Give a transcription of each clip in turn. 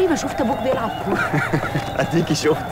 عمري ما شفت ابوك بيلعب كوره اديكي شفت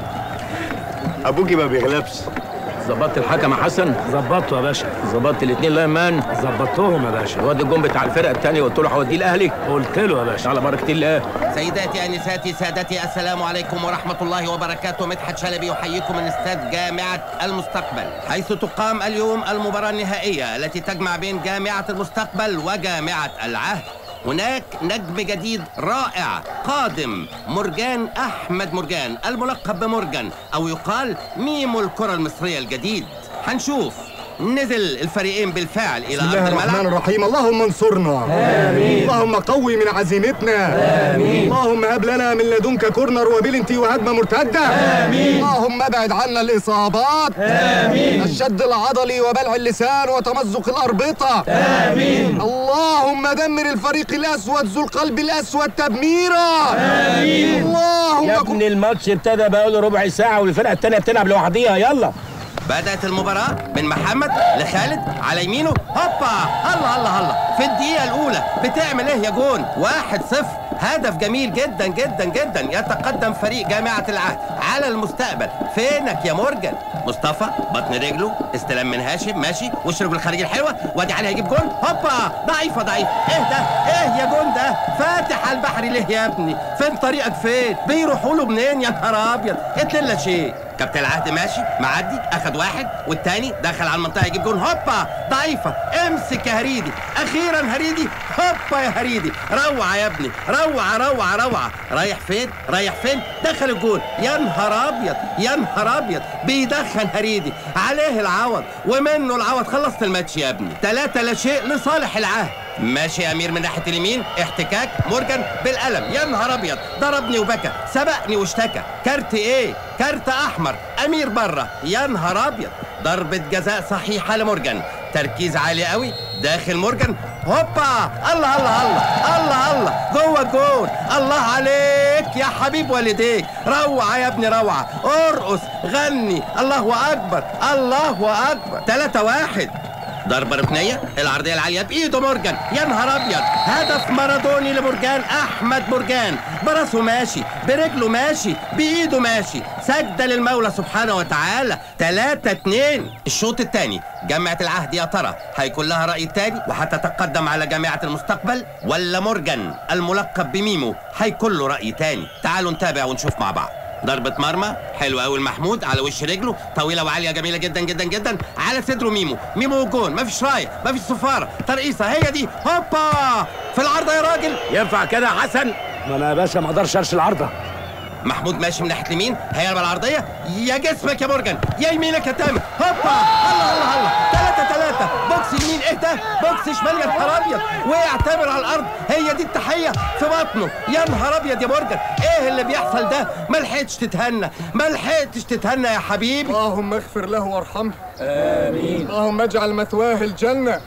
ابوكي ما بيغلبش ظبطت الحكم يا حسن ظبطته يا باشا ظبطت الاثنين لاين مان ظبطتهم يا باشا الواد الجون بتاع الفرقه الثانيه قلت له هوديه الاهلي قلت له يا باشا على بركه الله سيداتي انساتي سادتي السلام عليكم ورحمه الله وبركاته مدحت شلبي يحييكم من استاد جامعه المستقبل حيث تقام اليوم المباراه النهائيه التي تجمع بين جامعه المستقبل وجامعه العهد هناك نجم جديد رائع قادم مرجان احمد مرجان الملقب بمرجان او يقال ميمو الكره المصريه الجديد هنشوف نزل الفريقين بالفعل الى بسم الله ارض الرحمن الملعب الرحيم اللهم انصرنا آمين اللهم قوي من عزيمتنا آمين اللهم هب لنا من لدنك كورنر وبلنتي وهجمة مرتدة آمين اللهم ابعد عنا الإصابات آمين الشد العضلي وبلع اللسان وتمزق الأربطة آمين اللهم دمر الفريق الأسود ذو القلب الأسود تدميرا آمين اللهم يا كن- ابني الماتش ابتدى بقاله ربع ساعه والفرقه الثانيه بتلعب لوحديها يلا بدأت المباراة من محمد لخالد على يمينه هوبا الله الله الله في الدقيقة الأولى بتعمل إيه يا جون؟ واحد صفر هدف جميل جدا جدا جدا يتقدم فريق جامعة العهد على المستقبل فينك يا مورجان مصطفى بطن رجله استلام من هاشم ماشي وش رجله الخارجي الحلوة وادي علي هيجيب جون هوبا ضعيفة ضعيف ايه ده ايه يا جون ده فاتح على البحر ليه يا ابني فين طريقك فين بيروحوا له منين يا نهار ابيض اتنين لا شيء كابتن العهد ماشي معدي اخد واحد والتاني دخل على المنطقه يجيب جون هوبا ضعيفه امسك يا هريدي اخيرا هريدي هوبا يا هريدي روعه يا ابني روعه روعه روعه رايح فين رايح فين دخل الجون يا نهار ابيض يا نهار ابيض بيدخن هريدي عليه العوض ومنه العوض خلصت الماتش يا ابني ثلاثة لا شيء لصالح العهد ماشي يا امير من ناحيه اليمين احتكاك مورجان بالقلم يا نهار ابيض ضربني وبكى سبقني واشتكى كارت ايه كارت احمر امير بره يا نهار ابيض ضربه جزاء صحيحه لمورجان تركيز عالي قوي داخل مورجان هوبا الله الله الله الله الله جوه الجون الله عليك يا حبيب والديك روعه يا ابني روعه ارقص غني الله اكبر الله اكبر 3 واحد ضربة ركنية العرضية العالية بإيده مورجان يا نهار أبيض هدف مارادوني لمورجان أحمد مورجان براسه ماشي برجله ماشي بإيده ماشي سجدة للمولى سبحانه وتعالى 3 2 الشوط الثاني جامعة العهد يا ترى هيكون لها رأي تاني وهتتقدم على جامعة المستقبل ولا مورجان الملقب بميمو هيكون له رأي تاني تعالوا نتابع ونشوف مع بعض ضربة مرمى حلوة قوي المحمود على وش رجله طويلة وعالية جميلة جدا جدا جدا على صدره ميمو ميمو جون مفيش راية مفيش صفارة ترقيصة هي دي هوبا في العارضة يا راجل ينفع كده يا حسن ما انا يا باشا ما اقدرش ارش العارضه محمود ماشي من ناحية اليمين هيقرب العرضية يا جسمك يا مورجان يا يمينك يا تامر هوبا الله الله الله ثلاثة ثلاثة بوكس يمين ايه ده بوكس شمال يا نهار ابيض وقع تامر على الارض هي دي التحية في بطنه يا نهار ابيض يا مورجان ايه اللي بيحصل ده ما لحقتش تتهنى ما لحقتش تتهنى يا حبيبي اللهم اغفر له وارحمه آمين اللهم اجعل مثواه الجنة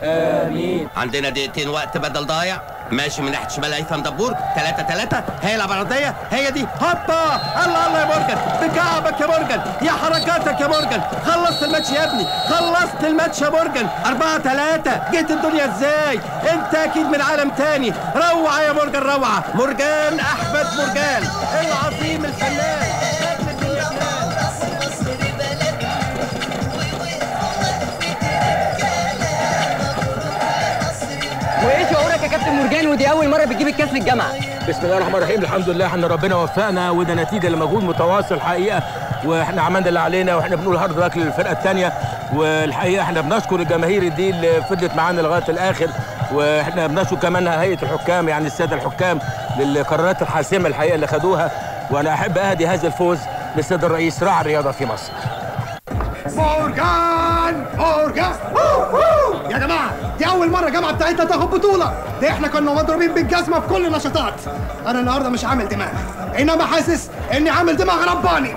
عندنا دقيقتين وقت بدل ضايع ماشي من ناحيه شمال هيثم دبور 3 3 هيلعب عرضيه هي دي هوبا الله الله يا مورجان بكعبك يا مورجان يا حركاتك يا مورجان خلصت الماتش يا ابني خلصت الماتش يا مورجان 4 3 جيت الدنيا ازاي انت اكيد من عالم تاني روعه يا مورجان روعه مورجان احمد مورجان العظيم الفنان نجم الدنيا كمان. وايه شعورك يا كابتن مرجان ودي اول مره بتجيب الكاس للجامعه بسم الله الرحمن الرحيم الحمد لله احنا ربنا وفقنا وده نتيجه لمجهود متواصل حقيقه واحنا عملنا اللي علينا واحنا بنقول هارد لك للفرقه الثانيه والحقيقه احنا بنشكر الجماهير دي اللي فضلت معانا لغايه الاخر واحنا بنشكر كمان هيئه الحكام يعني الساده الحكام للقرارات الحاسمه الحقيقه اللي خدوها وانا احب اهدي هذا الفوز للسيد الرئيس راعي الرياضه في مصر مورجان مورجان أوه، أوه. يا جماعه دي اول مره الجامعه بتاعتنا تاخد بطوله ده احنا كنا مضروبين بالجزمه في كل النشاطات انا النهارده مش عامل دماغ انما حاسس اني عامل دماغ رباني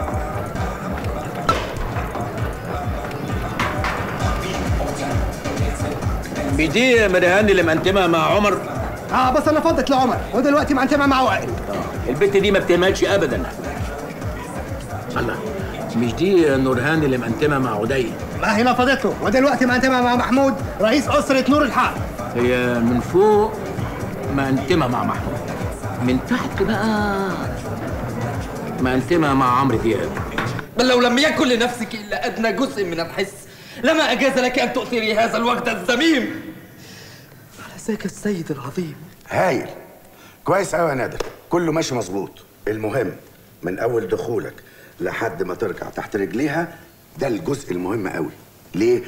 مش دي مريهان اللي منتمه مع عمر اه بس انا فضت لعمر ودلوقتي معنتمع مع وائل البت دي ما بتهملش ابدا الله مش دي نورهان اللي منتمه مع عدي ما هنا فضت له ودلوقتي معنتمع مع محمود رئيس اسره نور الحق هي من فوق منتمه مع محمود من تحت بقى مقسمها مع عمرو دياب بل لو لم يكن لنفسك إلا أدنى جزء من الحس لما أجاز لك أن تؤثري هذا الوجد الذميم على ذاك السيد العظيم هايل كويس قوي يا نادر كله ماشي مظبوط المهم من اول دخولك لحد ما ترجع تحت رجليها ده الجزء المهم قوي ليه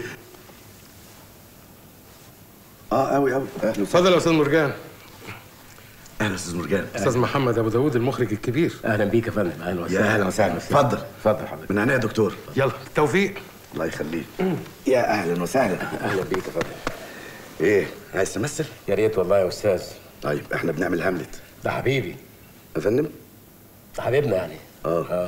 اه قوي قوي اهلا وسهلا اتفضل يا استاذ مرجان اهلا استاذ مرجان استاذ محمد ابو داوود المخرج الكبير اهلا بيك يا فندم اهلا يا وسهلا اهلا وسهلا اتفضل اتفضل حضرتك من عينيا يا دكتور يلا توفيق الله يخليك يا اهلا وسهلا اهلا بيك يا فندم ايه عايز تمثل يا ريت والله يا استاذ طيب احنا بنعمل هاملت ده حبيبي يا فندم ده حبيبنا يعني اه اه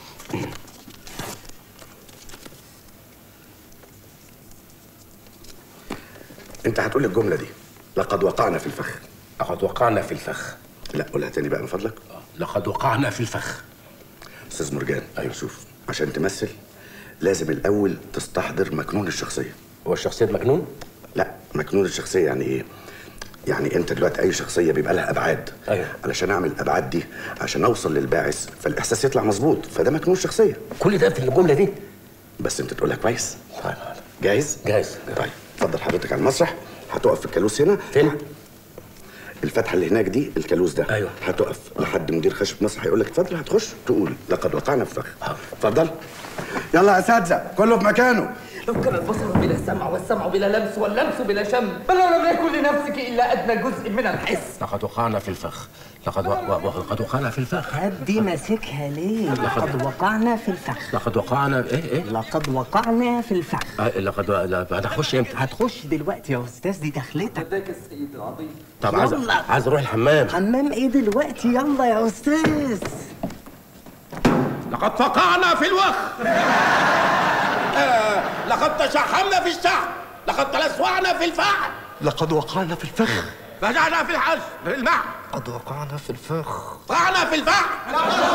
انت هتقول الجمله دي لقد وقعنا في الفخ لقد وقعنا في الفخ لا قولها تاني بقى من فضلك لقد وقعنا في الفخ استاذ مرجان ايوه شوف عشان تمثل لازم الاول تستحضر مكنون الشخصيه هو الشخصيه مجنون لا مكنون الشخصيه يعني ايه يعني انت دلوقتي اي شخصيه بيبقى لها ابعاد أيوة. علشان اعمل الابعاد دي عشان اوصل للباعث فالاحساس يطلع مظبوط فده مكنون الشخصيه كل ده في الجمله دي بس انت تقولها كويس طيب جاهز جاهز طيب اتفضل حضرتك على المسرح هتقف في الكالوس هنا فين؟ الفتحه اللي هناك دي الكالوس ده أيوة. هتقف لحد مدير خشب مسرح هيقول لك اتفضل هتخش تقول لقد وقعنا في فخ اتفضل يلا يا اساتذه كله في مكانه لو كان البصر بلا سمع والسمع بلا لمس واللمس بلا شم بل لو لم يكن لنفسك إلا أدنى جزء من الحس لقد وقعنا في الفخ لقد و... و... لقد وقعنا في الفخ دي ماسكها ليه؟ لقد وقعنا في الفخ لقد وقعنا ايه ايه لقد وقعنا في الفخ آه، لقد و... لا، هتخش امتى هتخش دلوقتي يا استاذ دي دخلتك ذاك السيد العظيم طب عايز يلا. عايز اروح الحمام حمام ايه دلوقتي يلا يا استاذ لقد فقعنا في الوخ آه، لقد تشحمنا في الشحم لقد تلسوعنا في الفحم لقد وقعنا في الفخ رجعنا في الحج في الماء قد وقعنا في الفخ وقعنا في الفحم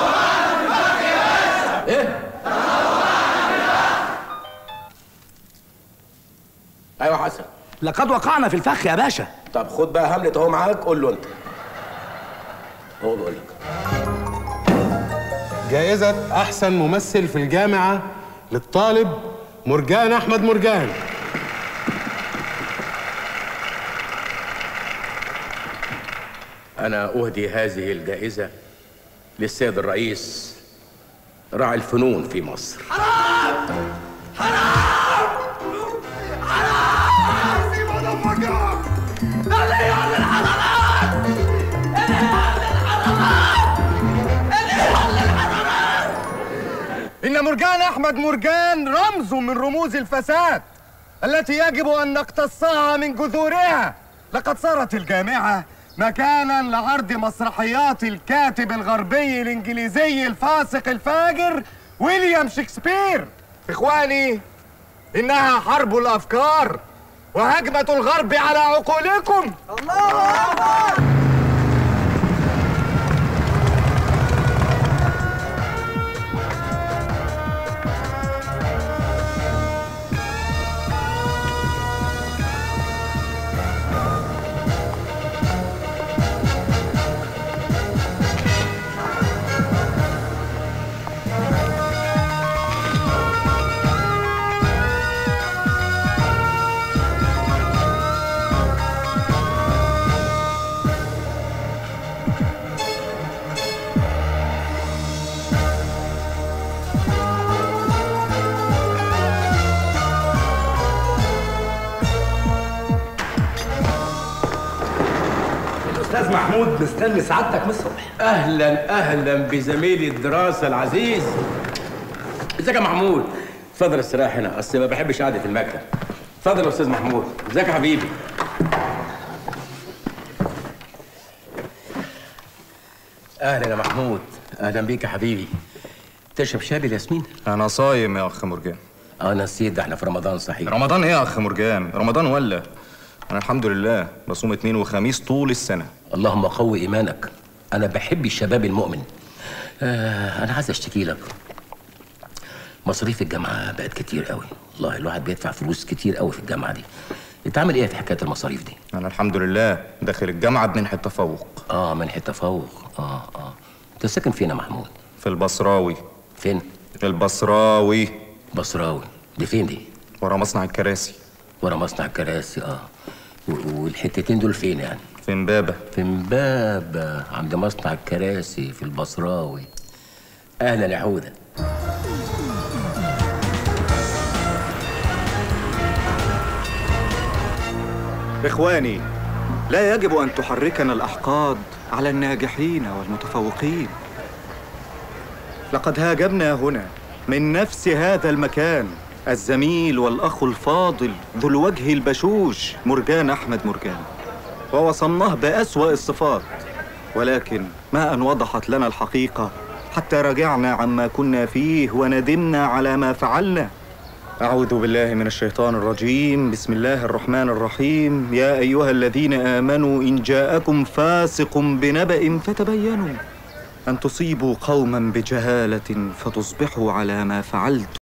ايوه حسن لقد وقعنا في الفخ يا باشا طب خد بقى هاملت اهو معاك قول له انت هو بيقول لك جائزة أحسن ممثل في الجامعة للطالب مرجان أحمد مرجان أنا أهدي هذه الجائزة للسيد الرئيس راعي الفنون في مصر إن مرجان أحمد مرجان رمز من رموز الفساد التي يجب أن نقتصها من جذورها لقد صارت الجامعة مكانا لعرض مسرحيات الكاتب الغربي الإنجليزي الفاسق الفاجر ويليام شكسبير إخواني إنها حرب الأفكار وهجمة الغرب على عقولكم الاستاذ محمود مستني سعادتك من الصبح أهلا أهلا بزميلي الدراسة العزيز ازيك يا محمود اتفضل استريح هنا أصل ما بحبش قعدة المكتب اتفضل يا أستاذ محمود ازيك يا حبيبي أهلا يا محمود أهلا بيك يا حبيبي تشرب شاي بالياسمين؟ انا صايم يا اخ مرجان اه نسيت ده احنا في رمضان صحيح رمضان ايه يا اخ مرجان رمضان ولا انا الحمد لله بصوم اثنين وخميس طول السنه اللهم قوي ايمانك انا بحب الشباب المؤمن آه انا عايز اشتكي لك مصاريف الجامعه بقت كتير قوي والله الواحد بيدفع فلوس كتير قوي في الجامعه دي انت عامل ايه في حكايه المصاريف دي انا الحمد لله داخل الجامعه بمنحه تفوق اه منح التفوق اه اه انت ساكن فين يا محمود في البصراوي فين البصراوي بصراوي دي فين دي ورا مصنع الكراسي ورا مصنع الكراسي اه و- والحتتين دول فين يعني في امبابه في امبابة عند مصنع الكراسي في البصراوي اهلا يا حوده إخواني لا يجب أن تحركنا الأحقاد على الناجحين والمتفوقين لقد هاجمنا هنا من نفس هذا المكان الزميل والأخ الفاضل ذو الوجه البشوش مرجان أحمد مرجان ووصمناه بأسوأ الصفات ولكن ما أن وضحت لنا الحقيقة حتى رجعنا عما كنا فيه وندمنا على ما فعلنا أعوذ بالله من الشيطان الرجيم بسم الله الرحمن الرحيم يا أيها الذين آمنوا إن جاءكم فاسق بنبأ فتبينوا أن تصيبوا قوما بجهالة فتصبحوا على ما فعلتم